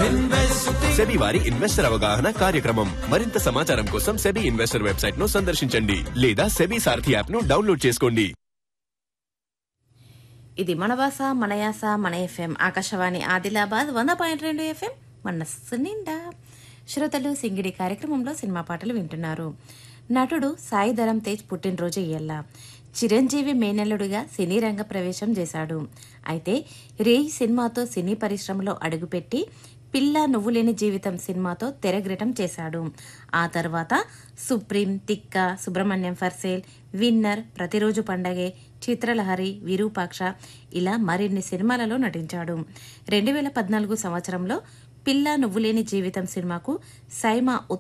SEBI వారి investor అవగాహన కార్యక్రమం మరింత సమాచారం కోసం సెబీ ఇన్వెస్టర్ వెబ్సైట్ ను సందర్శించండి లేదా సెబీ సారథి యాప్ ను డౌన్లోడ్ చేసుకోండి ఇది మన భాష మన యాస మన ఎఫ్ఎం ఆకాశవాణి ఆదిలాబాద్ వంద పాయింట్ రెండు ఎఫ్ఎం మనస్సు నిండా శ్రోతలు సింగిడి కార్యక్రమంలో సినిమా పాటలు వింటున్నారు నటుడు సాయి ధరం తేజ్ పుట్టినరోజు ఇయ్యల్లా చిరంజీవి మేనల్లుడిగా సినీ రంగ ప్రవేశం చేశాడు అయితే రేయ్ సినిమాతో సినీ పరిశ్రమలో అడుగుపెట్టి పిల్ల నువ్వులేని జీవితం సినిమాతో తెరగ్రటం చేశాడు ఆ తర్వాత సుప్రీం తిక్క సుబ్రహ్మణ్యం ఫర్సేల్ విన్నర్ ప్రతిరోజు పండగే చిత్రలహరి విరూపాక్ష ఇలా మరిన్ని సినిమాలలో నటించాడు రెండు వేల పద్నాలుగు సంవత్సరంలో పిల్ల నువ్వులేని జీవితం సినిమాకు సైమా